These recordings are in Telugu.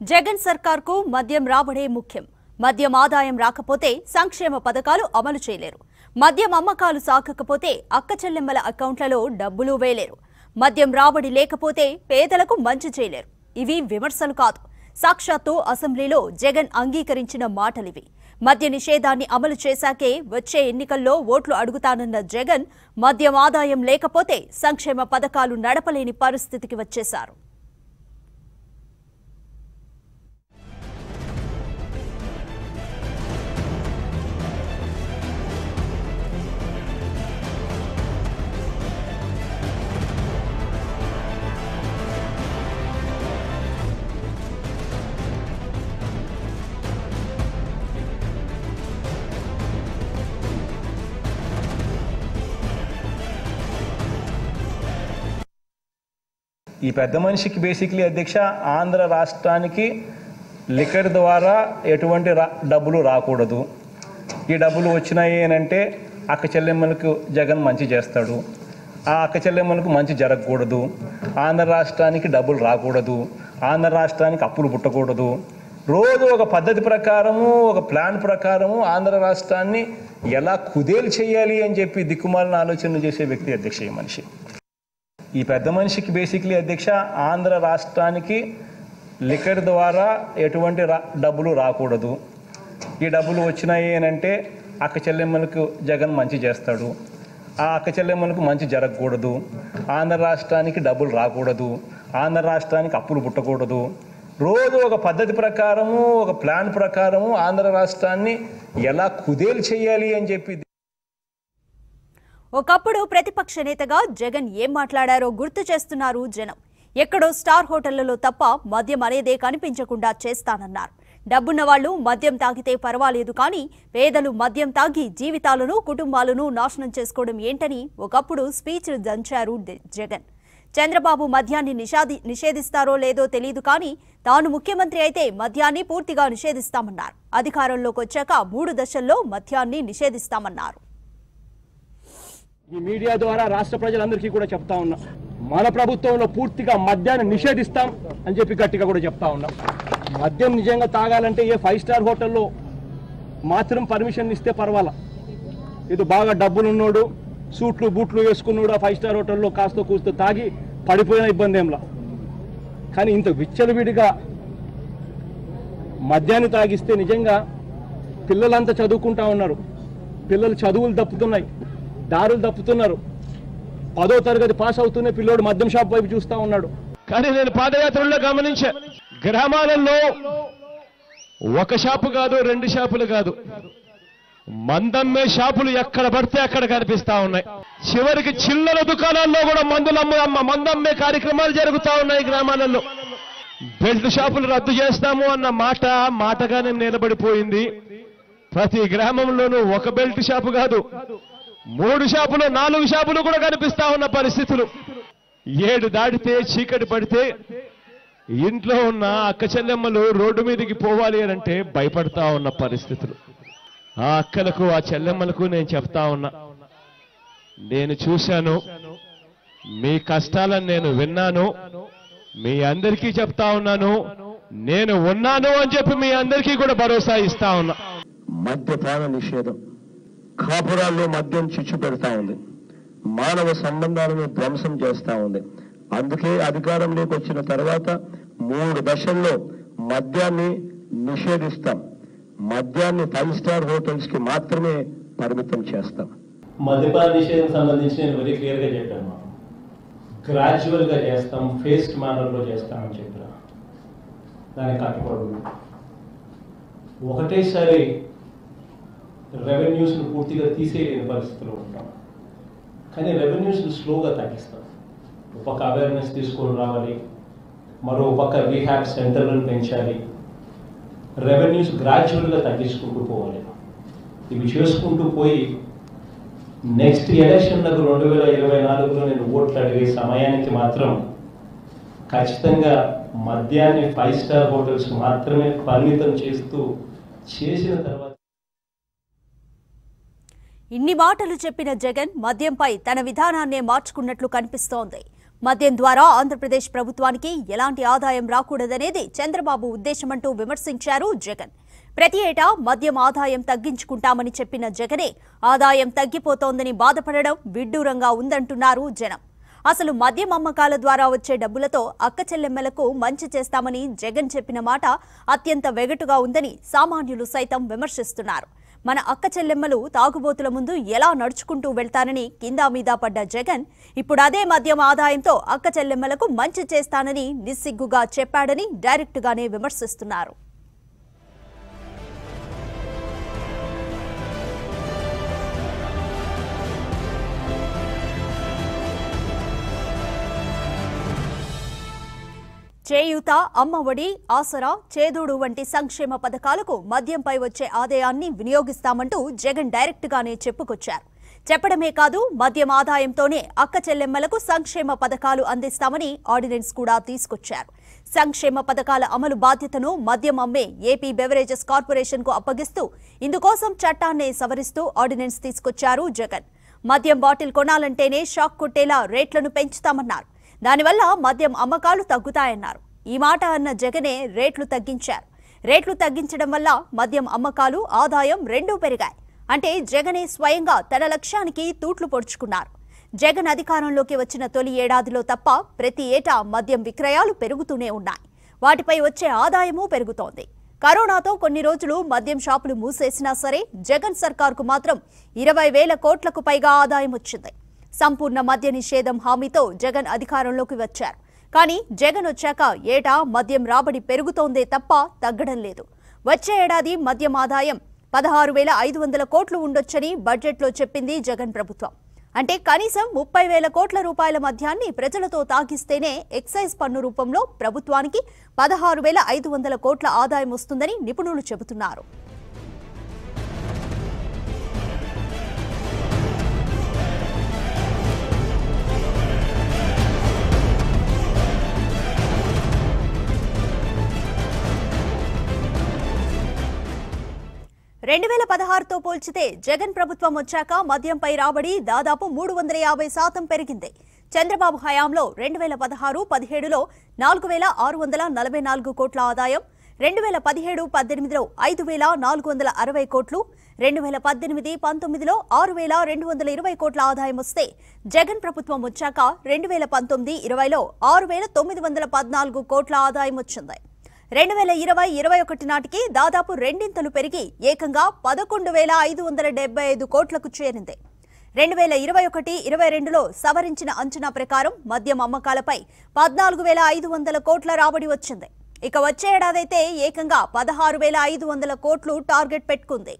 జగన్ సర్కార్కు మద్యం రాబడే ముఖ్యం మద్యం ఆదాయం రాకపోతే సంక్షేమ పథకాలు అమలు చేయలేరు మద్యం అమ్మకాలు సాగకపోతే అక్క చెల్లెమ్మల అకౌంట్లలో డబ్బులు వేయలేరు మద్యం రాబడి లేకపోతే పేదలకు మంచి చేయలేరు ఇవి విమర్శలు కాదు సాక్షాత్తు అసెంబ్లీలో జగన్ అంగీకరించిన మాటలివి మద్య నిషేధాన్ని అమలు చేశాకే వచ్చే ఎన్నికల్లో ఓట్లు అడుగుతానన్న జగన్ మద్యం ఆదాయం లేకపోతే సంక్షేమ పథకాలు నడపలేని పరిస్థితికి వచ్చేశారు ఈ పెద్ద మనిషికి బేసిక్లీ అధ్యక్ష ఆంధ్ర రాష్ట్రానికి లిక్కర్ ద్వారా ఎటువంటి రా డబ్బులు రాకూడదు ఈ డబ్బులు వచ్చినాయి అని అంటే అక్క చెల్లెమ్మలకు జగన్ మంచి చేస్తాడు ఆ అక్క చెల్లెమ్మలకు మంచి జరగకూడదు ఆంధ్ర రాష్ట్రానికి డబ్బులు రాకూడదు ఆంధ్ర రాష్ట్రానికి అప్పులు పుట్టకూడదు రోజు ఒక పద్ధతి ప్రకారము ఒక ప్లాన్ ప్రకారము ఆంధ్ర రాష్ట్రాన్ని ఎలా కుదేలు చేయాలి అని చెప్పి దిక్కుమాలిన ఆలోచనలు చేసే వ్యక్తి అధ్యక్ష ఈ మనిషి ఈ పెద్ద మనిషికి బేసిక్లీ అధ్యక్ష ఆంధ్ర రాష్ట్రానికి లిక్కర్ ద్వారా ఎటువంటి రా డబ్బులు రాకూడదు ఈ డబ్బులు వచ్చినాయి అని అంటే అక్క చెల్లెమ్మలకు జగన్ మంచి చేస్తాడు ఆ అక్క చెల్లెమ్మలకు మంచి జరగకూడదు ఆంధ్ర రాష్ట్రానికి డబ్బులు రాకూడదు ఆంధ్ర రాష్ట్రానికి అప్పులు పుట్టకూడదు రోజు ఒక పద్ధతి ప్రకారము ఒక ప్లాన్ ప్రకారము ఆంధ్ర రాష్ట్రాన్ని ఎలా కుదేలు చేయాలి అని చెప్పి ఒకప్పుడు ప్రతిపక్ష నేతగా జగన్ ఏం మాట్లాడారో గుర్తు చేస్తున్నారు జనం ఎక్కడో స్టార్ హోటళ్లలో తప్ప మద్యం అనేదే కనిపించకుండా చేస్తానన్నారు డబ్బున్న వాళ్ళు మద్యం తాగితే పర్వాలేదు కానీ పేదలు మద్యం తాగి జీవితాలను కుటుంబాలను నాశనం చేసుకోవడం ఏంటని ఒకప్పుడు స్పీచ్ దంచారు ద- జగన్ చంద్రబాబు మద్యాన్ని నిషాది నిషేధిస్తారో లేదో తెలియదు కానీ తాను ముఖ్యమంత్రి అయితే మద్యాన్ని పూర్తిగా నిషేధిస్తామన్నారు అధికారంలోకి వచ్చాక మూడు దశల్లో మద్యాన్ని నిషేధిస్తామన్నారు ఈ మీడియా ద్వారా రాష్ట్ర ప్రజలందరికీ కూడా చెప్తా ఉన్నా మన ప్రభుత్వంలో పూర్తిగా మద్యాన్ని నిషేధిస్తాం అని చెప్పి గట్టిగా కూడా చెప్తా ఉన్నాం మద్యం నిజంగా తాగాలంటే ఏ ఫైవ్ స్టార్ హోటల్లో మాత్రం పర్మిషన్ ఇస్తే పర్వాలా ఇది బాగా డబ్బులున్నోడు సూట్లు బూట్లు వేసుకున్నాడు ఆ ఫైవ్ స్టార్ హోటల్లో కాస్త కూస్తో తాగి పడిపోయిన ఇబ్బంది ఏంలా కానీ ఇంత విచ్చలవిడిగా మద్యాన్ని తాగిస్తే నిజంగా పిల్లలంతా చదువుకుంటా ఉన్నారు పిల్లలు చదువులు తప్పుతున్నాయి దారులు తప్పుతున్నారు పదో తరగతి పాస్ అవుతూనే పిల్లోడు మద్యం షాప్ వైపు చూస్తా ఉన్నాడు కానీ నేను పాదయాత్రలో గమనించా గ్రామాలలో ఒక షాపు కాదు రెండు షాపులు కాదు మందమ్మే షాపులు ఎక్కడ పడితే అక్కడ కనిపిస్తా ఉన్నాయి చివరికి చిల్లర దుకాణాల్లో కూడా మందులు అమ్మ మందమ్మే కార్యక్రమాలు జరుగుతా ఉన్నాయి గ్రామాలలో బెల్ట్ షాపులు రద్దు చేస్తాము అన్న మాట మాటగానే నిలబడిపోయింది ప్రతి గ్రామంలోనూ ఒక బెల్ట్ షాపు కాదు మూడు షాపులు నాలుగు షాపులు కూడా కనిపిస్తా ఉన్న పరిస్థితులు ఏడు దాటితే చీకటి పడితే ఇంట్లో ఉన్న అక్క చెల్లెమ్మలు రోడ్డు మీదకి పోవాలి అని అంటే భయపడతా ఉన్న పరిస్థితులు ఆ అక్కలకు ఆ చెల్లెమ్మలకు నేను చెప్తా ఉన్నా నేను చూశాను మీ కష్టాలను నేను విన్నాను మీ అందరికీ చెప్తా ఉన్నాను నేను ఉన్నాను అని చెప్పి మీ అందరికీ కూడా భరోసా ఇస్తా ఉన్నా మద్యపాన నిషేధం కాపురాల్లో మద్యం చిచ్చు పెడతా ఉంది మానవ సంబంధాలను ధ్వంసం చేస్తా ఉంది అందుకే అధికారంలోకి వచ్చిన తర్వాత మూడు దశల్లో మద్యాన్ని నిషేధిస్తాం మద్యాన్ని ఫైవ్ స్టార్ హోటల్స్ కి మాత్రమే పరిమితం చేస్తాం మద్యపాన నిషేధం సంబంధించి నేను వెరీ క్లియర్గా చెప్పాను గ్రాడ్యువల్గా చేస్తాం ఫేస్డ్ మేనర్లో చేస్తామని చెప్పిన దానికి కట్టుకోవడం ఒకటేసారి రెవెన్యూస్ను పూర్తిగా తీసేయలేని పరిస్థితిలో ఉంటాం కానీ రెవెన్యూస్ను స్లోగా తగ్గిస్తాం ఒక పక్క అవేర్నెస్ తీసుకొని రావాలి మరో పక్క రీహాబ్ సెంటర్లను పెంచాలి రెవెన్యూస్ గ్రాడ్యువల్గా తగ్గించుకుంటూ పోవాలి ఇవి చేసుకుంటూ పోయి నెక్స్ట్ ఎలక్షన్లకు రెండు వేల ఇరవై నాలుగులో నేను ఓట్లు అడిగే సమయానికి మాత్రం ఖచ్చితంగా మద్యాన్ని ఫైవ్ స్టార్ హోటల్స్ మాత్రమే పరిమితం చేస్తూ చేసిన తర్వాత ఇన్ని మాటలు చెప్పిన జగన్ మద్యంపై తన విధానాన్నే మార్చుకున్నట్లు కనిపిస్తోంది మద్యం ద్వారా ఆంధ్రప్రదేశ్ ప్రభుత్వానికి ఎలాంటి ఆదాయం రాకూడదనేది చంద్రబాబు ఉద్దేశమంటూ విమర్శించారు జగన్ ప్రతి ఏటా మద్యం ఆదాయం తగ్గించుకుంటామని చెప్పిన జగనే ఆదాయం తగ్గిపోతోందని బాధపడడం విడ్డూరంగా ఉందంటున్నారు జనం అసలు మద్యం అమ్మకాల ద్వారా వచ్చే డబ్బులతో అక్క చెల్లెమ్మలకు మంచి చేస్తామని జగన్ చెప్పిన మాట అత్యంత వెగటుగా ఉందని సామాన్యులు సైతం విమర్శిస్తున్నారు మన అక్క చెల్లెమ్మలు తాగుబోతుల ముందు ఎలా నడుచుకుంటూ వెళ్తానని కిందా మీద పడ్డ జగన్ ఇప్పుడు అదే మద్యం ఆదాయంతో అక్క చెల్లెమ్మలకు మంచి చేస్తానని నిస్సిగ్గుగా చెప్పాడని డైరెక్ట్గానే విమర్శిస్తున్నారు చేయూత అమ్మఒడి ఆసరా చేదోడు వంటి సంక్షేమ పథకాలకు మద్యంపై వచ్చే ఆదాయాన్ని వినియోగిస్తామంటూ జగన్ డైరెక్ట్ గానే చెప్పుకొచ్చారు చెప్పడమే కాదు మద్యం ఆదాయంతోనే అక్క చెల్లెమ్మలకు సంక్షేమ పథకాలు అందిస్తామని ఆర్డినెన్స్ కూడా తీసుకొచ్చారు సంక్షేమ పథకాల అమలు బాధ్యతను మద్యం అమ్మే ఏపీ బెవరేజెస్ కార్పొరేషన్ కు అప్పగిస్తూ ఇందుకోసం చట్టాన్ని సవరిస్తూ ఆర్డినెన్స్ తీసుకొచ్చారు జగన్ మద్యం బాటిల్ కొనాలంటేనే షాక్ కొట్టేలా రేట్లను పెంచుతామన్నారు దానివల్ల మద్యం అమ్మకాలు తగ్గుతాయన్నారు ఈ మాట అన్న జగనే రేట్లు తగ్గించారు రేట్లు తగ్గించడం వల్ల మద్యం అమ్మకాలు ఆదాయం రెండూ పెరిగాయి అంటే జగనే స్వయంగా తన లక్ష్యానికి తూట్లు పొడుచుకున్నారు జగన్ అధికారంలోకి వచ్చిన తొలి ఏడాదిలో తప్ప ప్రతి ఏటా మద్యం విక్రయాలు పెరుగుతూనే ఉన్నాయి వాటిపై వచ్చే ఆదాయమూ పెరుగుతోంది కరోనాతో కొన్ని రోజులు మద్యం షాపులు మూసేసినా సరే జగన్ సర్కార్కు మాత్రం ఇరవై వేల కోట్లకు పైగా ఆదాయం వచ్చింది సంపూర్ణ మద్య నిషేధం హామీతో జగన్ అధికారంలోకి వచ్చారు కానీ జగన్ వచ్చాక ఏటా మద్యం రాబడి పెరుగుతోందే తప్ప తగ్గడం లేదు వచ్చే ఏడాది మద్యం ఆదాయం పదహారు వేల ఐదు వందల కోట్లు ఉండొచ్చని బడ్జెట్లో చెప్పింది జగన్ ప్రభుత్వం అంటే కనీసం ముప్పై వేల కోట్ల రూపాయల మద్యాన్ని ప్రజలతో తాగిస్తేనే ఎక్సైజ్ పన్ను రూపంలో ప్రభుత్వానికి పదహారు వేల ఐదు వందల కోట్ల ఆదాయం వస్తుందని నిపుణులు చెబుతున్నారు రెండు వేల పదహారుతో పోల్చితే జగన్ ప్రభుత్వం వచ్చాక మద్యంపై రాబడి దాదాపు మూడు వందల యాభై శాతం పెరిగింది చంద్రబాబు హయాంలో రెండు వేల పదహారు పదిహేడులో నాలుగు వేల ఆరు వందల నలభై నాలుగు కోట్ల ఆదాయం రెండు వేల పదిహేడు పద్దెనిమిదిలో ఐదు వేల నాలుగు వందల అరవై కోట్లు రెండు వేల పద్దెనిమిది పంతొమ్మిదిలో ఆరు వేల రెండు వందల ఇరవై కోట్ల ఆదాయం వస్తే జగన్ ప్రభుత్వం వచ్చాక రెండు వేల పంతొమ్మిది ఇరవైలో ఆరు వేల తొమ్మిది వందల పద్నాలుగు కోట్ల ఆదాయం వచ్చింది రెండు వేల ఇరవై ఇరవై ఒకటి నాటికి దాదాపు రెండింతలు పెరిగి ఏకంగా పదకొండు వేల ఐదు వందల డెబ్బై ఐదు కోట్లకు చేరింది రెండు వేల ఇరవై ఒకటి ఇరవై రెండులో సవరించిన అంచనా ప్రకారం మద్యం అమ్మకాలపై పద్నాలుగు వేల ఐదు వందల కోట్ల రాబడి వచ్చింది ఇక వచ్చే ఏడాదైతే ఏకంగా పదహారు వేల ఐదు వందల కోట్లు టార్గెట్ పెట్టుకుంది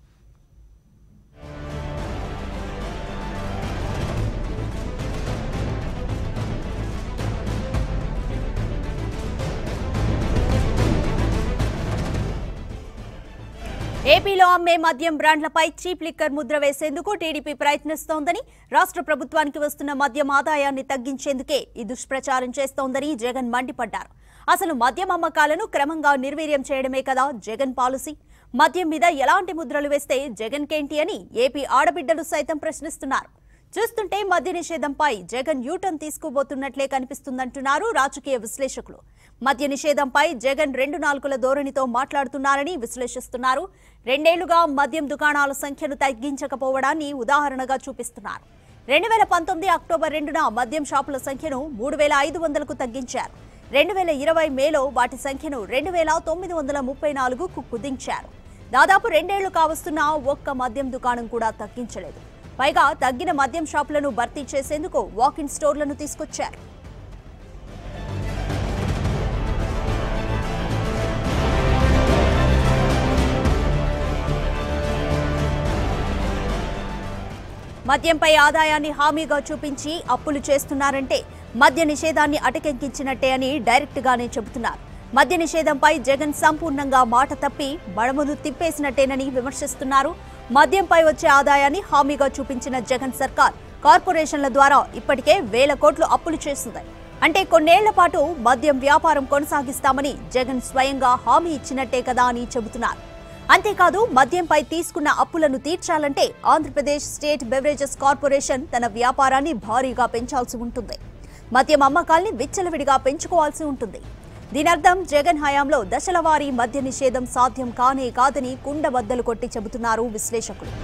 ఏపీలో అమ్మే మద్యం బ్రాండ్లపై చీప్ లిక్కర్ ముద్ర వేసేందుకు టీడీపీ ప్రయత్నిస్తోందని రాష్ట్ర ప్రభుత్వానికి వస్తున్న మద్యం ఆదాయాన్ని తగ్గించేందుకే ఈ దుష్ప్రచారం చేస్తోందని జగన్ మండిపడ్డారు అసలు మద్యం అమ్మకాలను క్రమంగా నిర్వీర్యం చేయడమే కదా జగన్ పాలసీ మద్యం మీద ఎలాంటి ముద్రలు వేస్తే జగన్ కేంటి అని ఏపీ ఆడబిడ్డలు సైతం ప్రశ్నిస్తున్నారు చూస్తుంటే మద్య నిషేధంపై జగన్ యూటర్న్ తీసుకుపోతున్నట్లే కనిపిస్తుందంటున్నారు రాజకీయ విశ్లేషకులు మద్య నిషేధంపై జగన్ రెండు నాలుగుల ధోరణితో మాట్లాడుతున్నారని విశ్లేషిస్తున్నారు రెండేళ్లుగా మద్యం దుకాణాల సంఖ్యను తగ్గించకపోవడాన్ని ఉదాహరణగా చూపిస్తున్నారు రెండు వేల పంతొమ్మిది అక్టోబర్ రెండున మద్యం షాపుల సంఖ్యను మూడు వేల ఐదు వందలకు తగ్గించారు రెండు వేల ఇరవై మేలో వాటి సంఖ్యను రెండు వేల తొమ్మిది వందల ముప్పై నాలుగుకు కుదించారు దాదాపు రెండేళ్లు కావస్తున్న ఒక్క మద్యం దుకాణం కూడా తగ్గించలేదు పైగా తగ్గిన మద్యం షాపులను భర్తీ చేసేందుకు వాకిన్ స్టోర్లను తీసుకొచ్చారు మద్యంపై ఆదాయాన్ని హామీగా చూపించి అప్పులు చేస్తున్నారంటే మద్య నిషేధాన్ని అటకెక్కించినట్టే అని డైరెక్ట్ గానే చెబుతున్నారు మద్య నిషేధంపై జగన్ సంపూర్ణంగా మాట తప్పి మడమను తిప్పేసినట్టేనని విమర్శిస్తున్నారు మద్యంపై వచ్చే ఆదాయాన్ని హామీగా చూపించిన జగన్ సర్కార్ కార్పొరేషన్ల ద్వారా ఇప్పటికే వేల కోట్లు అప్పులు చేస్తుంది అంటే కొన్నేళ్ల పాటు మద్యం వ్యాపారం కొనసాగిస్తామని జగన్ స్వయంగా హామీ ఇచ్చినట్టే కదా అని చెబుతున్నారు అంతేకాదు మద్యంపై తీసుకున్న అప్పులను తీర్చాలంటే ఆంధ్రప్రదేశ్ స్టేట్ బెవరేజెస్ కార్పొరేషన్ తన వ్యాపారాన్ని భారీగా పెంచాల్సి ఉంటుంది మద్యం అమ్మకాల్ని విచ్చలవిడిగా పెంచుకోవాల్సి ఉంటుంది దీని అర్థం జగన్ హయాంలో దశల వారీ మద్య నిషేధం సాధ్యం కానే కాదని కుండబద్దలు కొట్టి చెబుతున్నారు విశ్లేషకులు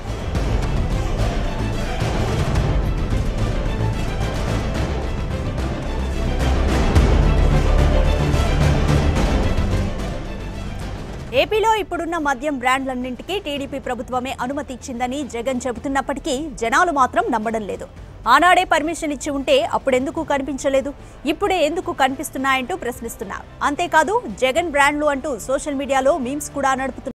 ఏపీలో ఇప్పుడున్న మద్యం బ్రాండ్లన్నింటికీ టీడీపీ ప్రభుత్వమే అనుమతి ఇచ్చిందని జగన్ చెబుతున్నప్పటికీ జనాలు మాత్రం నమ్మడం లేదు ఆనాడే పర్మిషన్ ఇచ్చి ఉంటే అప్పుడెందుకు కనిపించలేదు ఇప్పుడే ఎందుకు కనిపిస్తున్నాయంటూ ప్రశ్నిస్తున్నారు అంతేకాదు జగన్ బ్రాండ్లు అంటూ సోషల్ మీడియాలో మీమ్స్ కూడా నడుపుతున్నారు